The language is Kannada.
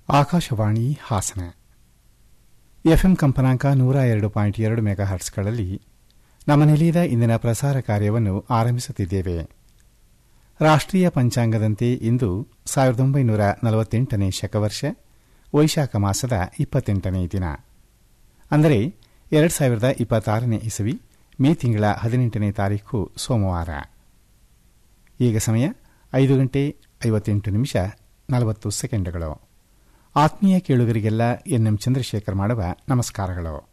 ಆಕಾಶವಾಣಿ ಹಾಸನ ಎಫ್ಎಂ ಕಂಪನಾಂಕ ನೂರ ಎರಡು ಪಾಯಿಂಟ್ ಎರಡು ಮೆಗಾ ಹರ್ಟ್ಸ್ಗಳಲ್ಲಿ ನಮ್ಮ ನಿಲಯದ ಇಂದಿನ ಪ್ರಸಾರ ಕಾರ್ಯವನ್ನು ಆರಂಭಿಸುತ್ತಿದ್ದೇವೆ ರಾಷ್ಟ್ರೀಯ ಪಂಚಾಂಗದಂತೆ ಇಂದು ಸಾವಿರದ ಒಂಬೈನೂರ ನಲವತ್ತೆಂಟನೇ ಶಕವರ್ಷ ವೈಶಾಖ ಮಾಸದ ಇಪ್ಪತ್ತೆಂಟನೇ ದಿನ ಅಂದರೆ ಎರಡು ಸಾವಿರದ ಇಪ್ಪತ್ತಾರನೇ ಇಸವಿ ಮೇ ತಿಂಗಳ ಹದಿನೆಂಟನೇ ತಾರೀಖು ಸೋಮವಾರ ಈಗ ಸಮಯ ಐದು ಗಂಟೆ ಐವತ್ತೆಂಟು ನಿಮಿಷ ನಲವತ್ತು ಸೆಕೆಂಡ್ಗಳು ಆತ್ಮೀಯ ಕೇಳುಗರಿಗೆಲ್ಲ ಎನ್ಎಂ ಚಂದ್ರಶೇಖರ್ ಮಾಡುವ ನಮಸ್ಕಾರಗಳು